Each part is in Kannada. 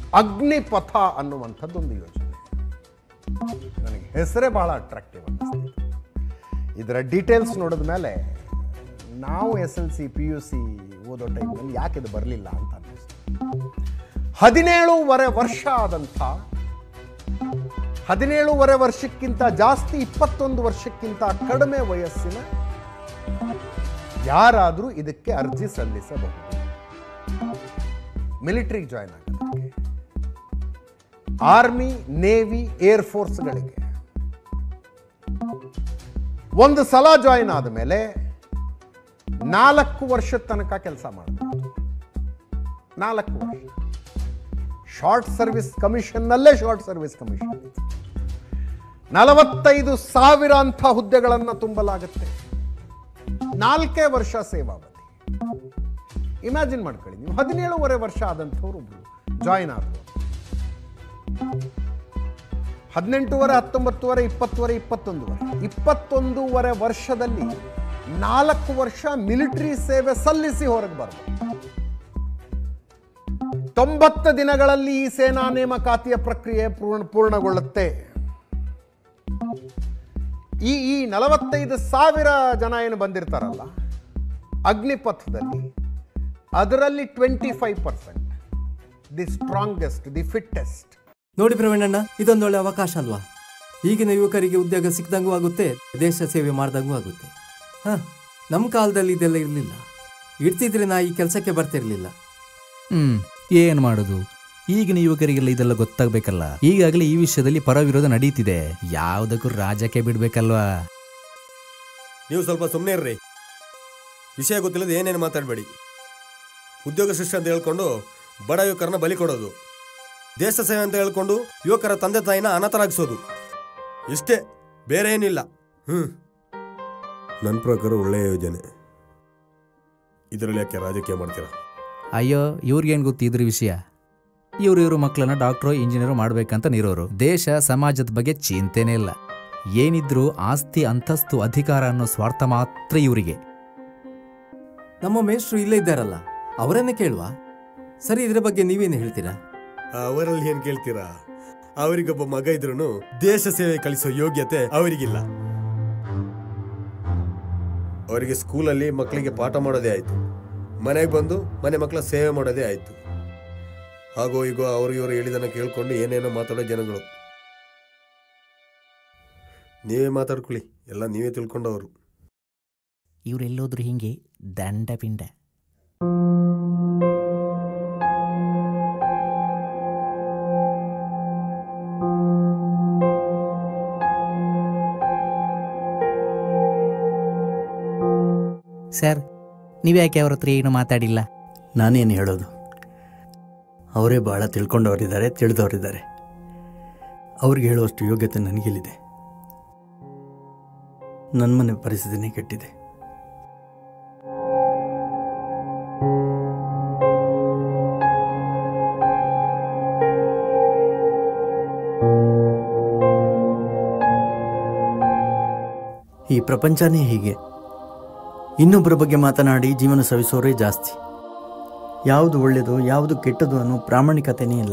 ಅಗ್ನಿಪಥ ಅನ್ನುವಂಥದ್ದೊಂದು ಯೋಜನೆ ನನಗೆ ಹೆಸರೇ ಬಹಳ ಅಟ್ರಾಕ್ಟಿವ್ ಅನ್ನಿಸ್ತಿದೆ ಇದರ ಡೀಟೇಲ್ಸ್ ನೋಡಿದ ಮೇಲೆ ನಾವು S L C P U C ಓದೋ ಟೈಮ್ನಲ್ಲಿ ಯಾಕೆ ಇದು ಬರಲಿಲ್ಲ ಅಂತ ಅನ್ನಿಸ್ತು ಹದಿನೇಳೂವರೆ ವರ್ಷ ಆದಂಥ ಹದಿನೇಳೂವರೆ ವರ್ಷಕ್ಕಿಂತ ಜಾಸ್ತಿ ಇಪ್ಪತ್ತೊಂದು ವರ್ಷಕ್ಕಿಂತ ಕಡಿಮೆ ವಯಸ್ಸಿನ ಯಾರಾದರೂ ಇದಕ್ಕೆ ಅರ್ಜಿ ಸಲ್ಲಿಸಬಹುದು ಮಿಲಿಟರಿಗೆ ಜಾಯ್ನ್ ಆಗೋದಕ್ಕೆ ಆರ್ಮಿ ನೇವಿ ಏರ್ ಫೋರ್ಸ್ಗಳಿಗೆ ಒಂದು ಸಲ ಜಾಯಿನ್ ಆದ ಮೇಲೆ ನಾಲ್ಕು ವರ್ಷದ ತನಕ ಕೆಲಸ ಮಾಡಬೇಕು ನಾಲ್ಕು ವರ್ಷ ಶಾರ್ಟ್ ಸರ್ವಿಸ್ ಕಮಿಷನ್ನಲ್ಲೇ ಶಾರ್ಟ್ ಸರ್ವಿಸ್ ಕಮಿಷನ್ ನಲವತ್ತೈದು ಸಾವಿರ ಅಂಥ ಹುದ್ದೆಗಳನ್ನು ತುಂಬಲಾಗುತ್ತೆ ನಾಲ್ಕೇ ವರ್ಷ ಸೇವಾವಧಿ ಇಮ್ಯಾಜಿನ್ ಮಾಡ್ಕೊಳ್ಳಿ ನೀವು ಹದಿನೇಳುವರೆ ವರ್ಷ ಆದಂಥವ್ರು ಒಬ್ರು ಜಾಯಿನ್ ಆದರು ಹದಿನೆಂಟೂವರೆ ಹತ್ತೊಂಬತ್ತುವರೆ ಇಪ್ಪತ್ತುವರೆ ಇಪ್ಪತ್ತೊಂದುವರೆ ಇಪ್ಪತ್ತೊಂದೂವರೆ ವರ್ಷದಲ್ಲಿ ನಾಲ್ಕು ವರ್ಷ ಮಿಲಿಟರಿ ಸೇವೆ ಸಲ್ಲಿಸಿ ಹೊರಗೆ ಬರಬೇಕು ತೊಂಬತ್ತು ದಿನಗಳಲ್ಲಿ ಈ ಸೇನಾ ನೇಮಕಾತಿಯ ಪ್ರಕ್ರಿಯೆ ಪೂರ್ಣ ಪೂರ್ಣಗೊಳ್ಳುತ್ತೆ ಈ ಈ ನಲವತ್ತೈದು ಸಾವಿರ ಜನ ಏನು ಬಂದಿರ್ತಾರಲ್ಲ ಅಗ್ನಿಪಥದಲ್ಲಿ ಅದರಲ್ಲಿ twenty five percent the strongest the fittest ನೋಡಿ ಪ್ರವೀಣಣ್ಣ ಇದೊಂದೊಳ್ಳೆ ಅವಕಾಶ ಅಲ್ವಾ ಈಗಿನ ಯುವಕರಿಗೆ ಉದ್ಯೋಗ ಸಿಕ್ದಂಗೂ ಆಗುತ್ತೆ ದೇಶ ಸೇವೆ ಮಾಡ್ದಂಗೂ ಆಗುತ್ತೆ ಹಾ ನಮ್ಮ ಕಾಲದಲ್ಲಿ ಇದೆಲ್ಲ ಇರಲಿಲ್ಲ ಇರ್ತಿದ್ರೆ ನಾ ಈ ಕೆಲಸಕ್ಕೆ ಬರ್ತಿರ್ಲಿಲ್ಲ ಹ್ಮ್ ಏನ್ ಮಾಡೋದು ಈಗಿನ ಯುವಕರಿಗೆಲ್ಲ ಇದೆಲ್ಲ ಗೊತ್ತಾಗ್ಬೇಕಲ್ಲ ಈಗಾಗಲೇ ಈ ವಿಷಯದಲ್ಲಿ ಪರ ವಿರೋಧ ನಡೀತಿದೆ ಯಾವ್ದಕ್ಕೂ ರಾಜಕ್ಕೆ ಬಿಡ್ಬೇಕಲ್ವಾ ನೀವು ಸ್ವಲ್ಪ ಸುಮ್ಮನೆ ಇರ್ರಿ ವಿಷಯ ಗೊತ್ತಿಲ್ಲದೆ ಏನೇನು ಮಾತಾಡಬೇಡಿ ಉದ್ಯೋಗ ಸೃಷ್ಟಿ ಅಂತ ಹೇಳ್ಕೊಂಡು ಬಡ ಯುವಕರನ್ನ ಬಲಿ ಕೊಡೋದು ದೇಶ ಸೇವೆ ಅಂತ ಹೇಳ್ಕೊಂಡು ಯುವಕರ ತಂದೆ ತಾಯಿನ ಅನಾಥರಾಗಿಸೋದು ಇಷ್ಟೇ ಬೇರೆ ಏನಿಲ್ಲ ಹ್ಮ್ ನನ್ನ ಪ್ರಕಾರ ಒಳ್ಳೆಯ ಯೋಜನೆ ಇದರಲ್ಲಿ ಯಾಕೆ ರಾಜಕೀಯ ಮಾಡ್ತೀರಾ ಅಯ್ಯೋ ಇವ್ರಿಗೇನ್ ಗೊತ್ತು ಇದ್ರ ವಿಷಯ ಇವ್ರು ಇವ್ರ ಮಕ್ಕಳನ್ನ ಡಾಕ್ಟ್ರು ಇಂಜಿನಿಯರು ಮಾಡ್ಬೇಕಂತ ನಿರೋರು ದೇಶ ಸಮಾಜದ ಬಗ್ಗೆ ಚಿಂತೆನೇ ಇಲ್ಲ ಏನಿದ್ರು ಆಸ್ತಿ ಅಂತಸ್ತು ಅಧಿಕಾರ ಅನ್ನೋ ಸ್ವಾರ್ಥ ಮಾತ್ರ ಇವರಿಗೆ ನಮ್ಮ ಮೇಷ್ಟ್ರು ಇಲ್ಲೇ ಇದ್ದಾರಲ್ಲ ಅವರನ್ನೇ ಕೇಳುವ ಸರಿ ಇದ್ರ ಬಗ್ಗೆ ನೀವೇನು ಹೇಳ್ತೀರಾ ಅವರಲ್ಲಿ ಏನ್ ಕೇಳ್ತೀರಾ ಅವರಿಗೊಬ್ಬ ಮಗ ಇದ್ರು ದೇಶ ಸೇವೆ ಕಲಿಸೋ ಯೋಗ್ಯತೆ ಅವರಿಗಿಲ್ಲ ಅವರಿಗೆ ಸ್ಕೂಲಲ್ಲಿ ಮಕ್ಕಳಿಗೆ ಪಾಠ ಮಾಡೋದೇ ಆಯ್ತು ಮನೆಗೆ ಬಂದು ಮನೆ ಮಕ್ಕಳ ಸೇವೆ ಮಾಡೋದೇ ಆಯ್ತು ಹಾಗೋ ಈಗೋ ಅವರು ಇವರು ಹೇಳಿದನ್ನ ಕೇಳ್ಕೊಂಡು ಏನೇನೋ ಮಾತಾಡೋ ಜನಗಳು ನೀವೇ ಮಾತಾಡ್ಕೊಳ್ಳಿ ಎಲ್ಲ ನೀವೇ ತಿಳ್ಕೊಂಡವರು ಇವರೆಲ್ಲೋದ್ರು ಹಿಂಗೆ ದಂಡ ಪಿಂಡ ಸರ್ ನೀವ್ಯಾಕೆ ಅವ್ರ ಹತ್ರ ಏನು ಮಾತಾಡಿಲ್ಲ ನಾನೇನು ಹೇಳೋದು ಅವರೇ ಭಾಳ ತಿಳ್ಕೊಂಡವರಿದ್ದಾರೆ ತಿಳಿದವರಿದ್ದಾರೆ ಅವ್ರಿಗೆ ಹೇಳುವಷ್ಟು ಯೋಗ್ಯತೆ ನನಗಿಲ್ಲಿದೆ ನನ್ನ ಮನೆ ಪರಿಸ್ಥಿತಿನೇ ಕೆಟ್ಟಿದೆ ಈ ಪ್ರಪಂಚನೇ ಹೀಗೆ ಇನ್ನೊಬ್ಬರ ಬಗ್ಗೆ ಮಾತನಾಡಿ ಜೀವನ ಸವಿಸೋರೇ ಜಾಸ್ತಿ ಯಾವುದು ಒಳ್ಳೆಯದು ಯಾವುದು ಕೆಟ್ಟದು ಅನ್ನೋ ಪ್ರಾಮಾಣಿಕತೆನೇ ಇಲ್ಲ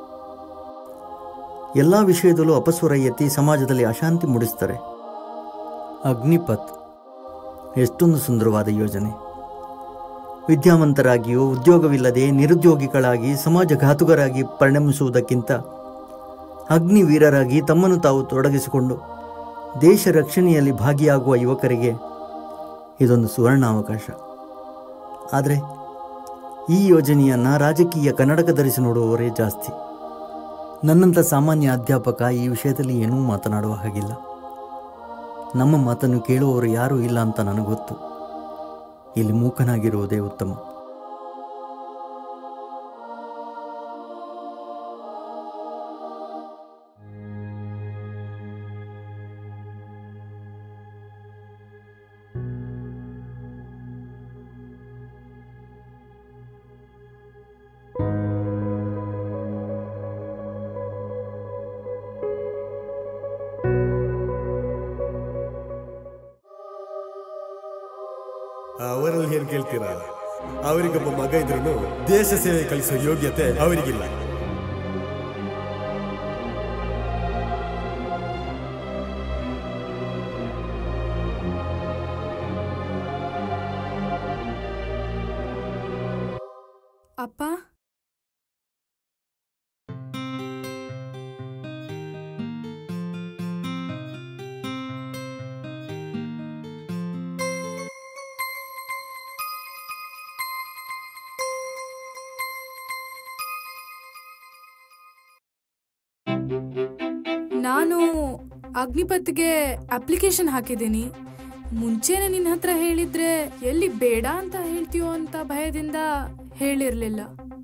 ಎಲ್ಲ ವಿಷಯದಲ್ಲೂ ಅಪಸ್ವರ ಎತ್ತಿ ಸಮಾಜದಲ್ಲಿ ಅಶಾಂತಿ ಮೂಡಿಸ್ತಾರೆ ಅಗ್ನಿಪಥ್ ಎಷ್ಟೊಂದು ಸುಂದರವಾದ ಯೋಜನೆ ವಿದ್ಯಾವಂತರಾಗಿಯೋ ಉದ್ಯೋಗವಿಲ್ಲದೆ ನಿರುದ್ಯೋಗಿಗಳಾಗಿ ಸಮಾಜಘಾತುಕರಾಗಿ ಪರಿಣಮಿಸುವುದಕ್ಕಿಂತ ಅಗ್ನಿವೀರರಾಗಿ ತಮ್ಮನ್ನು ತಾವು ತೊಡಗಿಸಿಕೊಂಡು ದೇಶ ರಕ್ಷಣೆಯಲ್ಲಿ ಭಾಗಿಯಾಗುವ ಯುವಕರಿಗೆ ಇದೊಂದು ಸುವರ್ಣಾವಕಾಶ ಆದರೆ ಈ ಯೋಜನೆಯನ್ನು ರಾಜಕೀಯ ಕನ್ನಡಕ ಧರಿಸಿ ನೋಡುವವರೇ ಜಾಸ್ತಿ ನನ್ನಂಥ ಸಾಮಾನ್ಯ ಅಧ್ಯಾಪಕ ಈ ವಿಷಯದಲ್ಲಿ ಏನೂ ಮಾತನಾಡುವ ಹಾಗಿಲ್ಲ ನಮ್ಮ ಮಾತನ್ನು ಕೇಳುವವರು ಯಾರೂ ಇಲ್ಲ ಅಂತ ನನಗೆ ಗೊತ್ತು ಇಲ್ಲಿ ಮೂಕನಾಗಿರುವುದೇ ಉತ್ತಮ ಅವರಲ್ಲಿ ಏನ್ ಕೇಳ್ತೀರಾ ಅವರಿಗೊಬ್ಬ ಮಗ ಇದ್ರು ದೇಶ ಸೇವೆ ಕಲಿಸೋ ಯೋಗ್ಯತೆ ಅವರಿಗಿಲ್ಲ ಅಪ್ಪ ನಾನು ಅಗ್ನಿಪತ್ಗೆ ಅಪ್ಲಿಕೇಶನ್ ಹಾಕಿದ್ದೀನಿ ಮುಂಚೆನೆ ನಿನ್ನ ಹತ್ರ ಹೇಳಿದ್ರೆ ಎಲ್ಲಿ ಬೇಡ ಅಂತ ಹೇಳ್ತೀಯೋ ಅಂತ ಭಯದಿಂದ ಹೇಳಿರ್ಲಿಲ್ಲ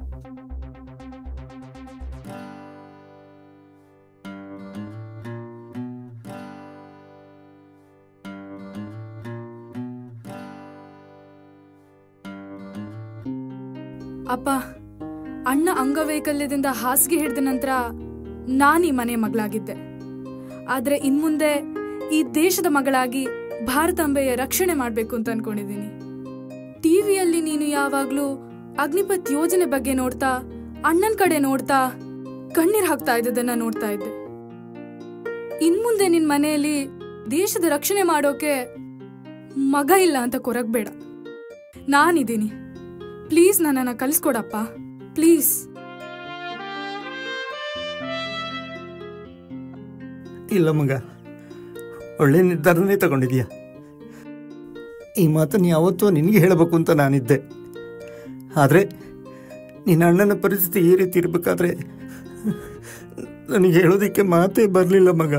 ಅಪ್ಪ ಅಣ್ಣ ಅಂಗವೈಕಲ್ಯದಿಂದ ಹಾಸಿಗೆ ಹಿಡಿದ ನಂತರ ನಾನು ಈ ಮನೆ ಮಗಳಾಗಿದ್ದೆ ಆದ್ರೆ ಇನ್ಮುಂದೆ ಈ ದೇಶದ ಮಗಳಾಗಿ ಭಾರತಾಂಬೆಯ ರಕ್ಷಣೆ ಮಾಡ್ಬೇಕು ಅಂತ ಅನ್ಕೊಂಡಿದ್ದೀನಿ ಟಿವಿಯಲ್ಲಿ ನೀನು ಯಾವಾಗ್ಲೂ ಅಗ್ನಿಪಥ್ ಯೋಜನೆ ಬಗ್ಗೆ ನೋಡ್ತಾ ಅಣ್ಣನ ಕಡೆ ನೋಡ್ತಾ ಕಣ್ಣೀರ್ ಹಾಕ್ತಾ ಇದ್ದದನ್ನ ನೋಡ್ತಾ ಇದ್ದೆ ಇನ್ಮುಂದೆ ನಿನ್ ಮನೆಯಲ್ಲಿ ದೇಶದ ರಕ್ಷಣೆ ಮಾಡೋಕೆ ಮಗ ಇಲ್ಲ ಅಂತ ಕೊರಗ್ಬೇಡ ನಾನಿದ್ದೀನಿ ಪ್ಲೀಸ್ ನನ್ನನ್ನ ಕಲಿಸ್ಕೊಡಪ್ಪ ಪ್ಲೀಸ್ ಇಲ್ಲ ಮಗ ಒಳ್ಳೆ ನಿರ್ಧಾರನೇ ತಗೊಂಡಿದೀಯ ಈ ಮಾತನ್ನು ಯಾವತ್ತೂ ನಿನಗೆ ಹೇಳಬೇಕು ಅಂತ ನಾನಿದ್ದೆ ಆದರೆ ನಿನ್ನ ಅಣ್ಣನ ಪರಿಸ್ಥಿತಿ ಈ ರೀತಿ ಇರಬೇಕಾದ್ರೆ ನನಗೆ ಹೇಳೋದಕ್ಕೆ ಮಾತೇ ಬರಲಿಲ್ಲ ಮಗ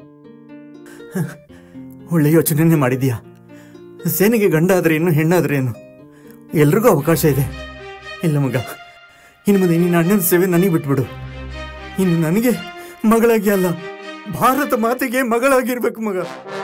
ಒಳ್ಳೆ ಯೋಚನೆನೇ ಮಾಡಿದೀಯಾ ಸೇನೆಗೆ ಗಂಡ ಆದರೆ ಏನು ಹೆಣ್ಣಾದ್ರೆ ಏನು ಎಲ್ರಿಗೂ ಅವಕಾಶ ಇದೆ ಇಲ್ಲ ಮಗ ಇನ್ನು ಮುಂದೆ ನಿನ್ನ ಅಣ್ಣನ ಸೇವೆ ನನಗೆ ಬಿಟ್ಬಿಡು ಇನ್ನು ನನಗೆ ಮಗಳಾಗಿ ಅಲ್ಲ ಭಾರತ ಮಾತೆಗೆ ಮಗಳಾಗಿರ್ಬೇಕು ಮಗ